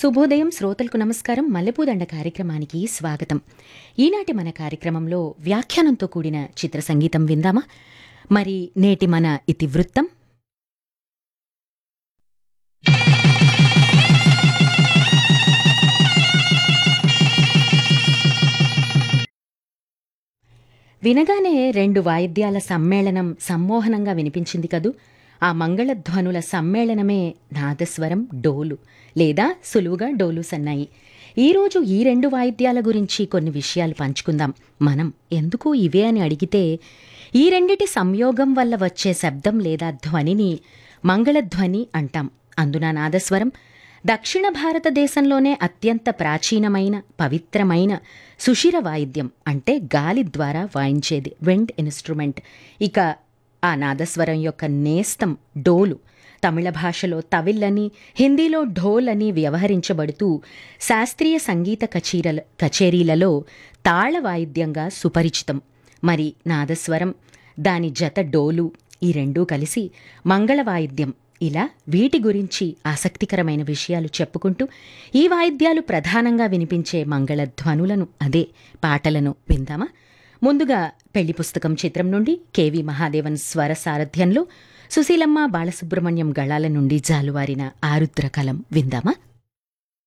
శుభోదయం శ్రోతలకు నమస్కారం మల్లెపూదండ కార్యక్రమానికి స్వాగతం ఈనాటి మన కార్యక్రమంలో వ్యాఖ్యానంతో కూడిన చిత్ర సంగీతం విందామా మరి నేటి మన ఇతివృత్తం వినగానే రెండు వాయిద్యాల సమ్మేళనం సమ్మోహనంగా వినిపించింది కదూ ఆ మంగళధ్వనుల సమ్మేళనమే నాదస్వరం డోలు లేదా సులువుగా డోలు సన్నాయి ఈరోజు ఈ రెండు వాయిద్యాల గురించి కొన్ని విషయాలు పంచుకుందాం మనం ఎందుకు ఇవే అని అడిగితే ఈ రెండిటి సంయోగం వల్ల వచ్చే శబ్దం లేదా ధ్వనిని మంగళధ్వని అంటాం అందున నాదస్వరం దక్షిణ భారతదేశంలోనే అత్యంత ప్రాచీనమైన పవిత్రమైన సుషిర వాయిద్యం అంటే గాలి ద్వారా వాయించేది విండ్ ఇన్స్ట్రుమెంట్ ఇక ఆ నాదస్వరం యొక్క నేస్తం డోలు తమిళ భాషలో తవిల్లని హిందీలో ఢోల్ అని వ్యవహరించబడుతూ శాస్త్రీయ సంగీత కచీరల కచేరీలలో తాళ వాయిద్యంగా సుపరిచితం మరి నాదస్వరం దాని జత డోలు ఈ రెండూ కలిసి మంగళ వాయిద్యం ఇలా వీటి గురించి ఆసక్తికరమైన విషయాలు చెప్పుకుంటూ ఈ వాయిద్యాలు ప్రధానంగా వినిపించే మంగళధ్వనులను అదే పాటలను విందామా ముందుగా పెళ్లి పుస్తకం చిత్రం నుండి కెవి మహాదేవన్ స్వర సారథ్యంలో సుశీలమ్మ బాలసుబ్రహ్మణ్యం గళాల నుండి జాలువారిన ఆరుద్ర కలం విందామా